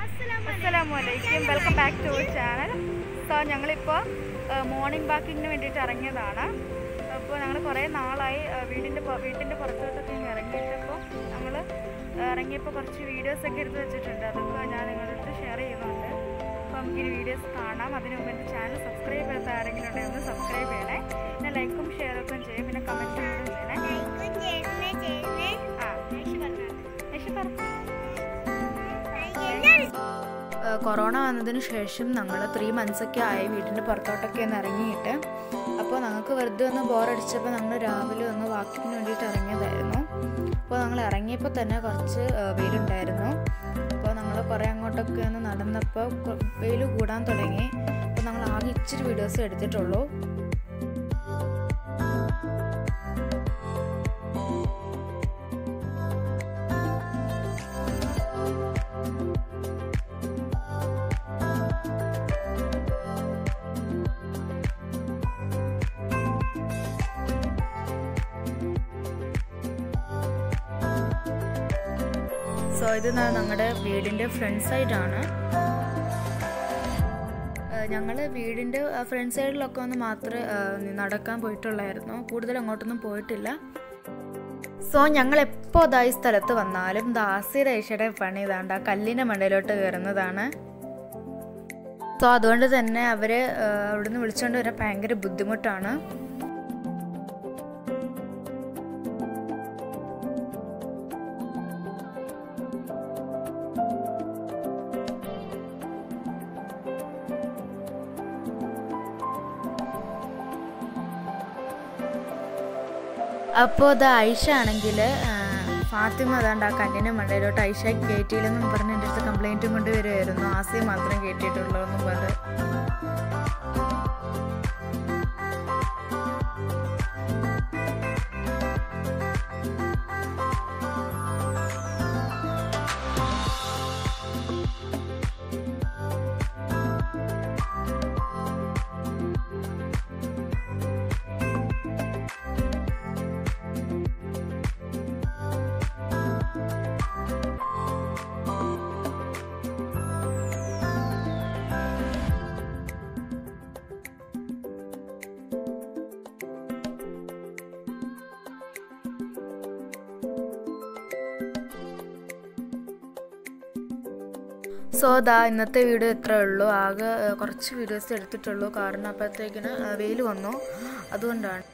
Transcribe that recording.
അസ്സലാമലൈക്കും welcome back to our channel so ഞങ്ങളിപ്പോൾ morning വാക്കിങ്ങിന് വേണ്ടിയിട്ട് ഇറങ്ങിയതാണ് അപ്പോൾ ഞങ്ങൾ കുറേ നാളായി ആ, വീടിൻ്റെ പൊ- വീട്ടിൻ്റെ പുറത്തോട്ടൊക്കെ ഇങ്ങ് ഇറങ്ങിയിട്ട് അപ്പോൾ നമ്മൾ ഇറങ്ങിയപ്പോൾ കുറച്ച് വീഡിയോസൊക്കെ എടുത്ത് വെച്ചിട്ടുണ്ട് അതൊക്കെ ഞാൻ നിങ്ങളുടെ അടുത്ത് ഷെയർ ചെയ്യുന്നുണ്ട് അപ്പോൾ നമുക്ക് ഈ വീഡിയോസ് കാണാം അതിന് മുമ്പ് എൻ്റെ ചാനൽ സബ്സ്ക്രൈബ് ചെയ്യാത്ത ആരെങ്കിലും ഉണ്ടെങ്കിൽ ഒന്ന് സബ്സ്ക്രൈബ് ചെയ്യണേ പിന്നെ ലൈക്കും ഷെയറൊക്കെ ചെയ്യും പിന്നെ കമൻറ്റും കൂടെ ചെയ്യണേ ആ യേശു പറഞ്ഞു ഏഹ് കൊറോണ വന്നതിന് ശേഷം ഞങ്ങൾ ത്രീ മന്ത്സൊക്കെ ആയി വീടിൻ്റെ പുറത്തോട്ടൊക്കെ ഒന്ന് ഇറങ്ങിയിട്ട് അപ്പോൾ ഞങ്ങൾക്ക് വെറുതെ ഒന്ന് ബോറടിച്ചപ്പോൾ ഞങ്ങൾ രാവിലെ ഒന്ന് വാക്കിങ്ങിന് വേണ്ടിയിട്ട് ഇറങ്ങിയതായിരുന്നു അപ്പോൾ ഞങ്ങൾ ഇറങ്ങിയപ്പോൾ തന്നെ കുറച്ച് ഏഹ് വെയിലുണ്ടായിരുന്നു അപ്പോൾ ഞങ്ങൾ കുറേ അങ്ങോട്ടൊക്കെ ഒന്ന് നടന്നപ്പോൾ കൊ- വെയിൽ കൂടാൻ തുടങ്ങി അപ്പോൾ ഞങ്ങൾ ആകെ ഇച്ചിരി വീഡിയോസ് എടുത്തിട്ടുള്ളൂ സോ ഇത് ഞങ്ങളുടെ വീടിൻ്റെ ഫ്രണ്ട് സൈഡാണ് ഞങ്ങൾ വീടിൻ്റെ ഫ്രണ്ട് സൈഡിലൊക്കെ ഒന്ന് മാത്രമേ ഏഹ്, നടക്കാൻ പോയിട്ടുള്ളായിരുന്നു കൂടുതൽ അങ്ങോട്ടൊന്നും പോയിട്ടില്ല സോ ഞങ്ങൾ എപ്പോൾ ഇതാ ഈ സ്ഥലത്ത് വന്നാലും ദാസി രേഷയുടെ പണി ഇതാണ്ട് ആ കല്ലിൻ്റെ മണ്ടയിലോട്ട് കയറുന്നതാണ് സോ അതുകൊണ്ട് തന്നെ അവർ അവിടുന്ന് വിളിച്ചുകൊണ്ട് വരാൻ ഭയങ്കര ബുദ്ധിമുട്ടാണ് അപ്പോൾ അത് ഐഷ ആണെങ്കിൽ ഫാത്തിമ അതാണ്ട് ആ കണ്ണിൻ്റെ മണ്ടയിലോട്ട് ഐഷ കയറ്റിയില്ലെന്നും പറഞ്ഞ് എൻ്റെ അടുത്ത് കംപ്ലൈൻറ്റും കൊണ്ട് വരുമായിരുന്നു ആസിയെ മാത്രം കയറ്റിയിട്ടുള്ളൂ എന്നും പറഞ്ഞ് സോ ദാ ഇന്നത്തെ വീഡിയോ ഇത്രേ ഉള്ളൂ ആകെ ഏഹ്, കുറച്ച് വീഡിയോസ് എടുത്തിട്ടുള്ളൂ കാരണം അപ്പോഴത്തേക്കിന് വെയിൽ വന്നു അതുകൊണ്ടാണ്